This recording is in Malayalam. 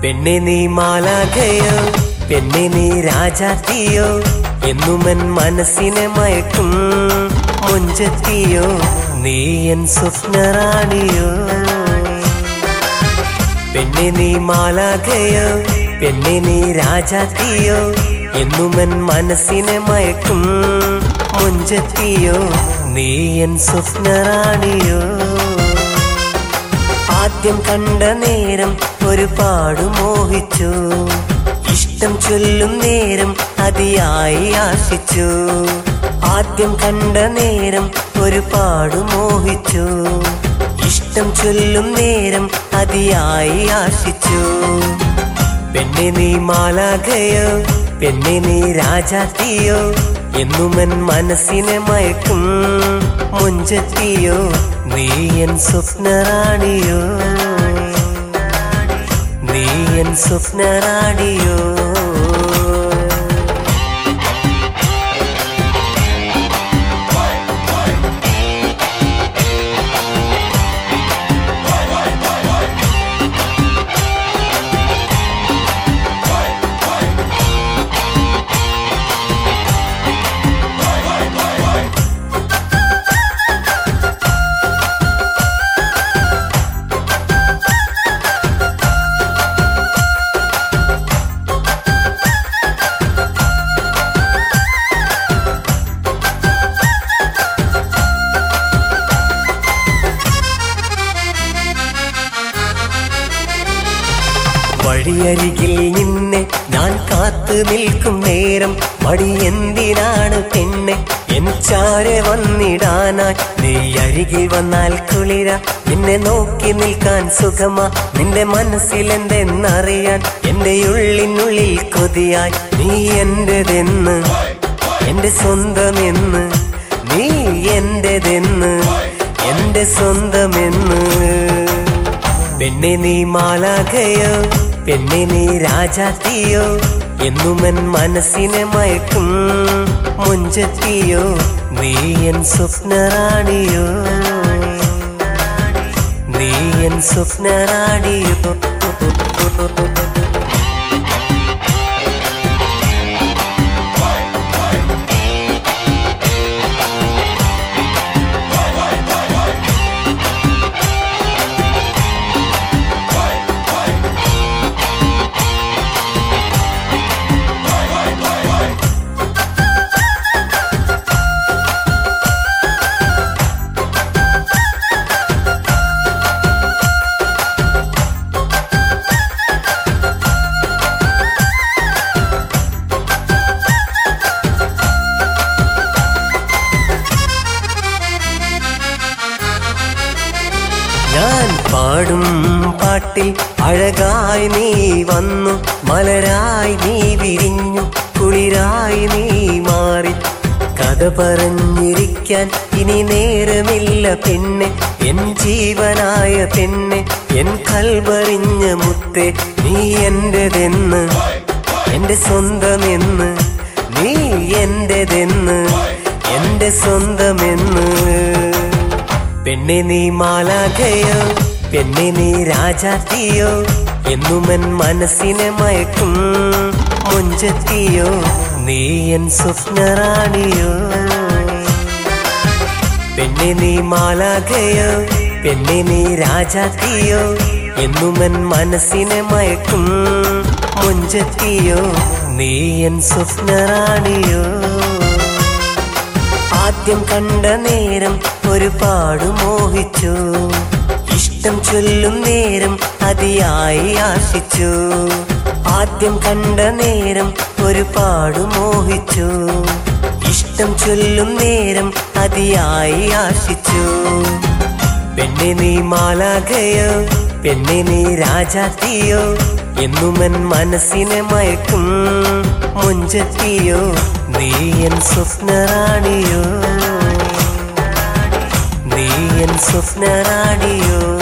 പെണ്ണെ നീ മാലാഖയോ പെണ്ണെ നീ രാജാത്തിയോ എന്നുമൻ മനസ്സിനെ മയക്കും മുഞ്ചത്തിയോ നീ എൻ സ്വപ്നറാണിയോ പെണ്ണെ നീ മാലാഖയോ പെണ്ണെ നീ രാജാത്തിയോ എന്നുമൻ മനസ്സിനെ മയക്കും മുഞ്ചത്തിയോ നീ എൻ സ്വപ്നറാണിയോ ആദ്യം കണ്ട നേരം ഒരുപാട് മോഹിച്ചു ഇഷ്ടം ചൊല്ലും നേരം അതിയായി ആശിച്ചു ആദ്യം കണ്ട നേരം ഒരുപാട് മോഹിച്ചു ഇഷ്ടം ചൊല്ലും നേരം അതിയായി ആശിച്ചു പെണ്ണെ നീ മാലാഖയോ പെണ്ണെ നീ രാജാത്തിയോ എന്നുമൻ മനസ്സിനെ മയക്കും മുഞ്ചത്തിയോ നീ എൻ സ്വപ്നറാണിയോ നീ എൻ സ്വപ്നറാണിയോ വഴിയരികിൽ നിന്നെ ഞാൻ കാത്തു നിൽക്കും നേരം മടി എന്തിനാണ് പെണ്ണെ എൻ ചാരെ വന്നിടാനായി നീ അരികിൽ വന്നാൽ കുളിര നിന്നെ നോക്കി നിൽക്കാൻ സുഖമാ നിന്റെ മനസ്സിൽ എന്തെന്നറിയാൻ എന്റെ ഉള്ളിനുള്ളിൽ കൊതിയായി നീ എന്റെതെന്ന് എന്റെ സ്വന്തമെന്ന് നീ എന്റെതെന്ന് എന്റെ സ്വന്തമെന്ന് പെണ്ണെ നീ മാലാഖയോ പെണ്ണെ നീ രാജാത്തിയോ എന്നുമൻ മനസ്സിനെ മയക്കും മുഞ്ചത്തിയോ നീ എൻ സ്വപ്നറാണിയോ നീ എൻ സ്വപ്നറാണിയോ ഞാൻ പാടും പാട്ടിൽ അഴകായി നീ വന്നു മലരായി നീ വിരിഞ്ഞു കുളിരായി നീ മാറി കഥ പറഞ്ഞിരിക്കാൻ ഇനി നേരമില്ല പെണ്ണെ എൻ ജീവനായ പെണ്ണെ എൻ കൽവറിഞ്ഞ മുത്തെ നീ എന്റെതെന്ന് എന്റെ സ്വന്തമെന്ന് നീ എന്റെതെന്ന് എന്റെ സ്വന്തമെന്ന് പെണ്ണെ നീ മാലാഖയോ പെണ്ണെ നീ രാജാത്തിയോ എന്നുമൻ മനസ്സിനെ മയക്കും മുഞ്ചത്തിയോ നീ എൻ സ്വപ്നറാണിയോ പെണ്ണെ നീ മാലാഖയോ പെണ്ണെ നീ രാജാത്തിയോ എന്നുമൻ മനസ്സിനെ മയക്കും മുഞ്ചത്തിയോ നീ എൻ സ്വപ്നറാണിയോ ആദ്യം കണ്ട നേരം ഒരുപാട് മോഹിച്ചു ഇഷ്ടം ചൊല്ലും നേരം അതിയായി ആശിച്ചു ആദ്യം കണ്ട നേരം ഒരുപാട് മോഹിച്ചു ഇഷ്ടം ചൊല്ലും നേരം അതിയായി ആശിച്ചു പെണ്ണെ നീ മാലാഖയോ പെണ്ണെ നീ രാജാത്തിയോ എന്നുമൻ മനസ്സിനെ മയക്കും മുഞ്ചത്തിയോ നീ എൻ സ്വപ്നറാണിയോ നീ എൻ സ്വപ്നറാണിയോ